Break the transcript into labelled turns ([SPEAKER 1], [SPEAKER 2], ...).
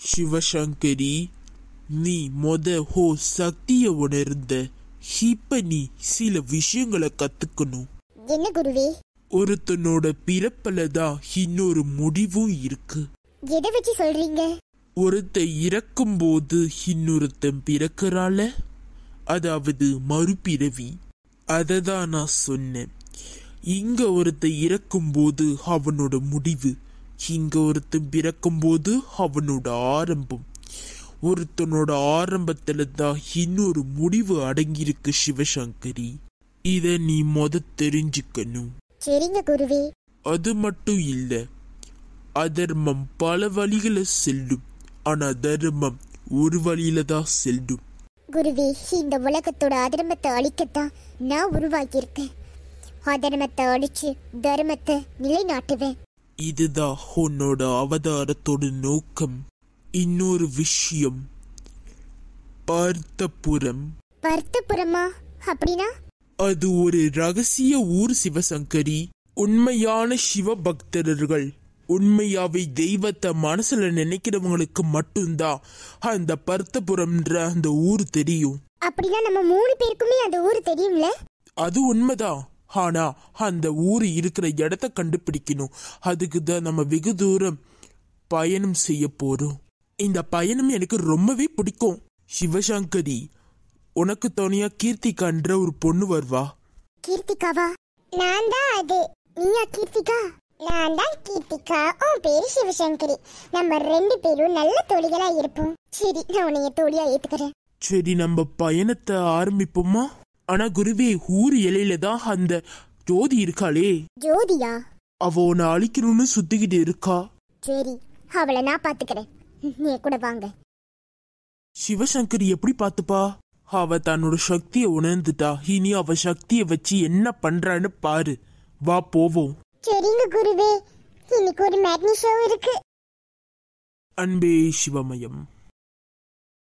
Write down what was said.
[SPEAKER 1] சிவசங்கரி நீ மொத ஹோ சக்திய உணர்ந்த இப்ப நீ சில விஷயங்களை கத்துக்கணும்
[SPEAKER 2] என்ன குருவே
[SPEAKER 1] ஒருத்தனோட பிறப்புல தான் இன்னொரு முடிவும் இருக்கு
[SPEAKER 2] எதை வச்சு சொல்றீங்க
[SPEAKER 1] ஒருத்தன் இறக்கும்போது இன்னொருத்தன் பிறக்கறால அதாவது மறுபிறவி அதை தான் நான் சொன்னேன் இங்க ஒருத்தன் இறக்கும்போது அவனோட முடிவு இங்க ஒருத்தன் பிறக்கும்போது அவனோட ஆரம்பம் ஒருத்தனோட ஆரம்பத்துல தான் இன்னொரு முடிவு அடங்கியிருக்கு சிவசங்கரி இத நீ மொத தெரிஞ்சுக்கணும்
[SPEAKER 2] சரிங்க குருவே
[SPEAKER 1] அது மட்டும் இல்ல அதர்மம் பல வழிகளை செல்லும் ஆனா தர்மம் ஒரு வழியில தான் செல்லும்
[SPEAKER 2] குருவே இந்த உலகத்தோட அதர்மத்தை அழிக்கத்தான் நான் உருவாக்கியிருக்கேன் அதர்மத்தை அழிச்சு தர்மத்தை நிலைநாட்டுவேன்
[SPEAKER 1] இதுதான் உன்னோட அவதாரத்தோட நோக்கம் இன்னொரு விஷயம் பார்த்தபுரம்
[SPEAKER 2] பர்த்தபுரமா அப்படின்னா
[SPEAKER 1] அது ஒரு ரகசிய ஊர் சிவசங்கரி உண்மையான சிவ பக்தர்கள் உண்மையாவே தெய்வத்தை மனசுல நினைக்கிறவங்களுக்கு மட்டும்தான் அந்த பர்த்தபுரம்ன்ற அந்த ஊர் தெரியும்
[SPEAKER 2] அப்படின்னா நம்ம மூணு பேருக்குமே அந்த ஊர் தெரியும்ல
[SPEAKER 1] அது உண்மைதான் ஆனா அந்த ஊர் இருக்கிற இடத்த கண்டுபிடிக்கணும் அதுக்கு தான் நம்ம வெகு தூரம் பயணம் செய்ய போறோம் இந்த பயணம் எனக்கு ரொம்பவே பிடிக்கும் சிவசங்கரி உனக்கு துணையா கீர்த்திகான்ற ஒரு பொண்ணு வருவா
[SPEAKER 2] கீர்த்திகாவா நான் தான் அது நீயா கீர்த்திகா நான் தான் கீர்த்திகா உன் பேரு சிவசங்கரி நம்ம ரெண்டு பேரும் நல்ல தோழிகளா இருப்போம் சரி நான் உன்னைய தோழியா ஏத்துக்கிறேன்
[SPEAKER 1] சரி நம்ம பயணத்தை ஆரம்பிப்போமா ஆனா குருவே ஊர் இலையில தான் அந்த ஜோதி இருக்காளே
[SPEAKER 2] ஜோதியா
[SPEAKER 1] அவ உன்னை அழிக்கணும்னு சுத்திக்கிட்டு இருக்கா
[SPEAKER 2] சரி அவளை நான் பாத்துக்கிறேன் நீ என் கூட வாங்க
[SPEAKER 1] சிவசங்கரி எப்படி பார்த்துப்பா அவ தன்னோட சக்தியை உணர்ந்துட்டா இனி அவ சக்தியை வச்சு என்ன பண்றான்னு பாரு வா போவோம்
[SPEAKER 2] சரிங்க குருவே இன்னைக்கு ஒரு மேட்னி ஷோ இருக்கு
[SPEAKER 1] அன்பே சிவமயம்